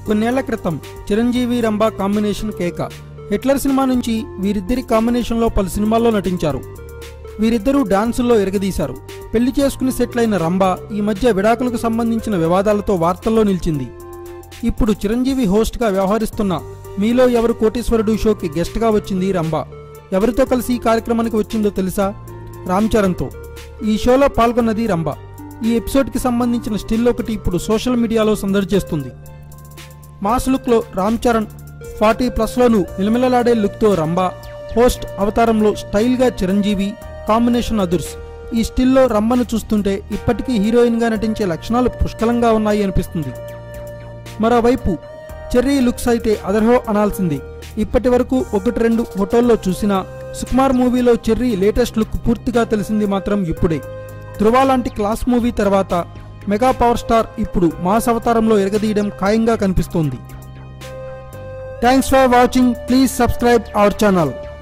కొన్నేళ్ల క్రితం చిరంజీవి రంభా కాంబినేషన్ కేక హిట్లర్ సినిమా నుంచి వీరిద్దరి కాంబినేషన్లో పలు సినిమాల్లో నటించారు వీరిద్దరూ డాన్సుల్లో ఎరగదీశారు పెళ్లి చేసుకుని సెటిల్ అయిన రంభ ఈ మధ్య విడాకులకు సంబంధించిన వివాదాలతో వార్తల్లో నిలిచింది ఇప్పుడు చిరంజీవి హోస్ట్గా వ్యవహరిస్తున్న మీలో ఎవరు కోటీశ్వరుడు షోకి గెస్ట్గా వచ్చింది రంభ ఎవరితో కలిసి ఈ కార్యక్రమానికి వచ్చిందో తెలుసా రామ్ చరణ్తో ఈ షోలో పాల్గొన్నది రంభ ఈ ఎపిసోడ్కి సంబంధించిన స్టిల్ ఒకటి ఇప్పుడు సోషల్ మీడియాలో సందడి చేస్తుంది మాస్ లుక్లో రామ్ చరణ్ ఫార్టీ ప్లస్లోనూ నిలమిలలాడే లుక్తో రంభ హోస్ట్ అవతారంలో స్టైల్గా చిరంజీవి కాంబినేషన్ అదుర్స్ ఈ స్టిల్లో రంభను చూస్తుంటే ఇప్పటికీ హీరోయిన్గా నటించే లక్షణాలు పుష్కలంగా ఉన్నాయి అనిపిస్తుంది మరోవైపు చెర్రీ లుక్స్ అయితే అదర్హో అనాల్సింది ఇప్పటి వరకు ఒకటి రెండు ఫోటోల్లో చూసినా సుకుమార్ మూవీలో చెర్రీ లేటెస్ట్ లుక్ పూర్తిగా తెలిసింది మాత్రం ఇప్పుడే ధృవ లాంటి క్లాస్ మూవీ తర్వాత మెగా పవర్ స్టార్ ఇప్పుడు మాస్ అవతారంలో ఎరగదీయడం ఖాయంగా కనిపిస్తోంది thanks for watching please subscribe our channel